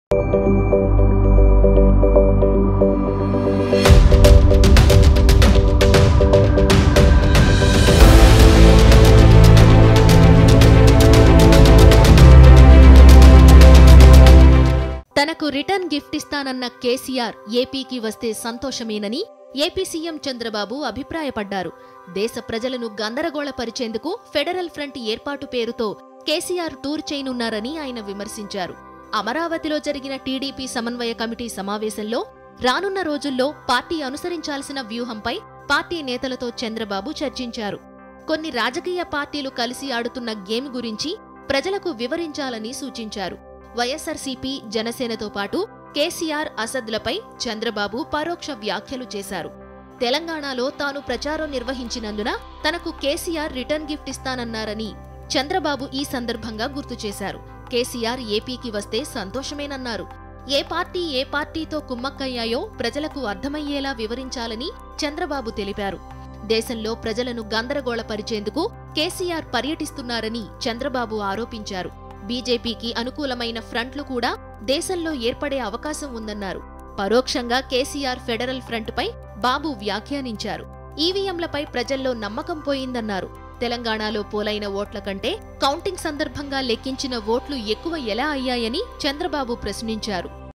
తనకు return gift ఇస్తానన్న కేసీఆర్ ఏపీకి వస్తే సంతోషమేనని ఏపీ సీఎం చంద్రబాబు అభిప్రాయపడ్డారు దేశ ప్రజలను గందరగోళపరిచేందుకు ఫెడరల్ ఫ్రంట్ ఏర్పాటు పేరుతో కేసీఆర్ టూర్ చేయనున్నారని ఆయన విమర్శించారు అమరావతిలో జరిగిన టీడీపీ సమన్వయ కమిటీ సమావేశంలో రానున్న రోజుల్లో పార్టీ అనుసరించాల్సిన వ్యూహంపై పార్టీ నేతలతో చంద్రబాబు చర్చించారు కొన్ని రాజకీయ పార్టీలు కలిసి ఆడుతున్న గేమ్ గురించి ప్రజలకు వివరించాలని సూచించారు వైఎస్సార్సీపీ జనసేనతో పాటు కేసీఆర్ అసద్లపై చంద్రబాబు పరోక్ష వ్యాఖ్యలు చేశారు తెలంగాణలో తాను ప్రచారం నిర్వహించినందున తనకు కేసీఆర్ రిటర్న్ గిఫ్ట్ ఇస్తానన్నారని చంద్రబాబు ఈ సందర్భంగా గుర్తు చేశారు కేసీఆర్ ఏపీకి వస్తే సంతోషమేనన్నారు ఏ పార్టీ ఏ పార్టీతో కుమ్మక్కయ్యాయో ప్రజలకు అర్థమయ్యేలా వివరించాలని చంద్రబాబు తెలిపారు దేశంలో ప్రజలను గందరగోళపరిచేందుకు కేసీఆర్ పర్యటిస్తున్నారని చంద్రబాబు ఆరోపించారు బీజేపీకి అనుకూలమైన ఫ్రంట్లు కూడా దేశంలో ఏర్పడే అవకాశం ఉందన్నారు పరోక్షంగా కేసీఆర్ ఫెడరల్ ఫ్రంట్పై బాబు వ్యాఖ్యానించారు ఈవీఎంలపై ప్రజల్లో నమ్మకం పోయిందన్నారు తెలంగాణలో పోలైన ఓట్ల కంటే కౌంటింగ్ సందర్భంగా లెక్కించిన ఓట్లు ఎక్కువ ఎలా అయ్యాయని చంద్రబాబు ప్రశ్నించారు